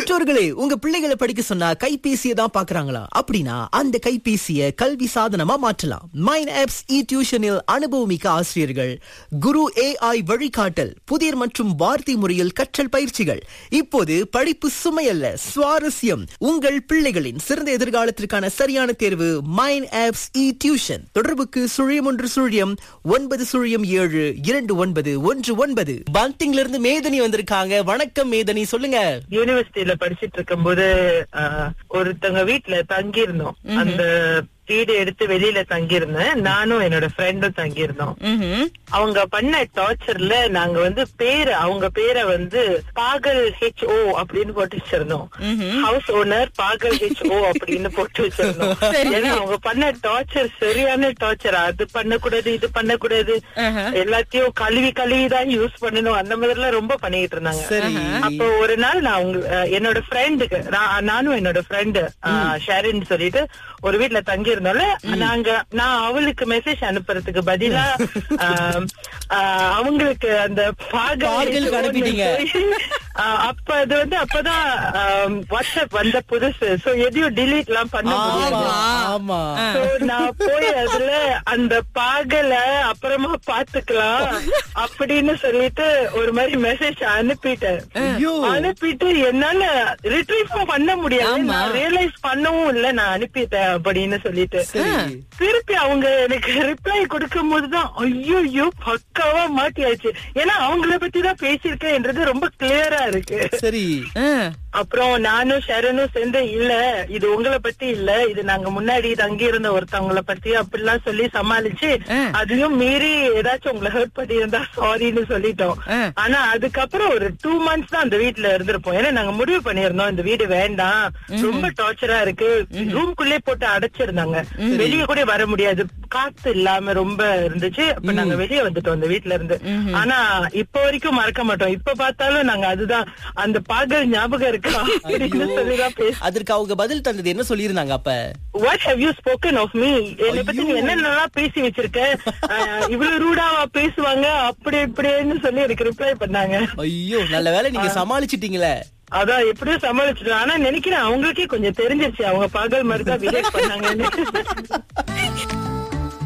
பெற்றோர்களே உங்க பிள்ளைகளை படிக்க சொன்னா கைபேசியை தான் பாக்குறாங்களா அப்படின்னா அந்த கைபேசியை கல்வி சாதனமா மாற்றலாம் மைன் ஆப்ஸ் இ டியூஷனில் அனுபவமிக்க ஆசிரியர்கள் குரு ஏஐ வழிகாட்டல் புதிர் மற்றும் வார்த்தை முறையில் கற்றல் பயிற்சிகள் இப்போது படிப்பு சுமையல்ல சுவாரஸ்யம் உங்கள் பிள்ளைகளின் சிறந்த எதிர்காலத்திற்கான சரியான தேர்வு மைன் ஆப்ஸ் இ டியூஷன் தொடர்புக்கு சுழியம் ஒன்று சுழியம் ஒன்பது சுழியம் ஏழு இரண்டு ஒன்பது ஒன்று ஒன்பது பந்திங்ல இருந்து மேதனி வந்திருக்காங்க வணக்கம் மேதனி சொல்லுங்க யூனிவர்சிட்டியில படிச்சிட்டு இருக்கும்போது ஆஹ், ஒருத்தவங்க வீட்ல தங்கி இருந்தோம் அந்த வீடு எடுத்து வெளியில தங்கி இருந்தேன் நானும் என்னோட ஃப்ரெண்டும் தங்கி இருந்தோம் ம்ஹும். அவங்க பண்ண டார்ச்சர்ல நாங்க வந்து பேரு அவங்க பேரை வந்து பாகல் ஹெச் ஓ அப்படின்னு போட்டு வச்சிருந்தோம் ஹவுஸ் ஓனர் பாகல் ஹெச் ஓ அப்படின்னு போட்டு வச்சிருந்தோம் ஏன்னா அவங்க பண்ண டார்ச்சர் சரியான டார்ச்சர் அது பண்ணக்கூடாது இது பண்ணக்கூடாது எல்லாத்தையும் கழுவி கழுவி தான் யூஸ் பண்ணணும் அந்த மாதிரி எல்லாம் ரொம்ப பண்ணிட்டு இருந்தாங்க சரி அப்போ ஒரு நாள் நான் உங்க அஹ், என்னோட ஃப்ரெண்டுக்கு நானும் என்னோட ஃப்ரெண்டு ஷேரின்னு சொல்லிட்டு ஒரு வீட்ல தங்கி இருந்தோம்ல நாங்க நான் அவளுக்கு மெசேஜ் அனுப்புறதுக்கு பதிலா ஆம், ஆஹ், அவங்களுக்கு அந்த பாகல் பாகலுக்கு அனுப்பிட்டீங்க. ஆஹ், அப்ப அது வந்து அப்பதான் ஆம், வாட்ஸ்அப் வந்த புதுசு சோ எதையும் delete எல்லாம் பண்ண முடியாது ஆமா So, நான் போய் அதுல அந்த பாகல அப்புறமா பாத்துக்கலாம் அப்படின்னு சொல்லிட்டு ஒரு மாதிரி மெசேஜ் அனுப்பிட்டேன் ஐயோ. அனுப்பிட்டு என்னால ரிட்ரீவ் பண்ண முடியாது நான் ரியலைஸ் பண்ணவும் இல்ல நான் அனுப்பிட்டேன் அப்படின்னு சொல்லிட்டு சரி திருப்பி அவங்க எனக்கு ரிப்ளை கொடுக்கும் போதுதான் ஐயோ ஐயோ பக்காவா மாட்டியாச்சு ஏன்னா அவங்கள பத்தி தான் பேசியிருக்கேன்ன்றது ரொம்ப கிளியரா இருக்கு சரி ஆ. அப்புறம் நானும் ஷரனும் சேர்ந்து இல்ல இது உங்களை பத்தி இல்ல இது நாங்க முன்னாடி தங்கி இருந்த ஒருத்தவங்கள பத்தி அப்படிலாம் சொல்லி சமாளிச்சு அதையும் மீறி ஏதாச்சும் உங்களை ஹர்ட் பண்ணி இருந்தா சாரின்னு சொல்லிட்டோம் ஆனா அதுக்கப்புறம் ஒரு டூ மந்த்ஸ் தான் அந்த வீட்ல இருந்திருப்போம் ஏன்னா நாங்க முடிவு பண்ணியிருந்தோம் இந்த வீடு வேண்டாம் ரொம்ப டார்ச்சரா இருக்கு ரூம்குள்ளே போட்டு அடைச்சிருந்தாங்க வெளிய கூட வர முடியாது காத்து இல்லாம ரொம்ப இருந்துச்சு அப்ப நாங்க வெளிய வந்துட்டோம் அந்த வீட்ல இருந்து ஆனா இப்ப வரைக்கும் மறக்க மாட்டோம் இப்ப பார்த்தாலும் நாங்க அதுதான் அந்த பாகல் ஞாபகம் இருக்கா அப்படின்னு சொல்லிதான் பேச அதற்கு அவங்க பதில் தந்தது என்ன சொல்லியிருந்தாங்க அப்ப what how you spoken of me என்னை பத்தி நீ என்னென்னலாம் பேசி வச்சிருக்க அஹ், இவ்வளவு ரூடாவா பேசுவாங்க அப்படி இப்படின்னு சொல்லி எனக்கு ரிப்ளை பண்ணாங்க ஐயோ நல்ல வேளை நீங்க சமாளிச்சிட்டீங்களே அதான் எப்படியும் சமாளிச்சிட்டோம் ஆனா நினைக்கிறேன் அவங்களுக்கே கொஞ்சம் தெரிஞ்சிருச்சு அவங்க பாகல் மாதிரி தான் பிஹேவ் பண்ணாங்கன்னு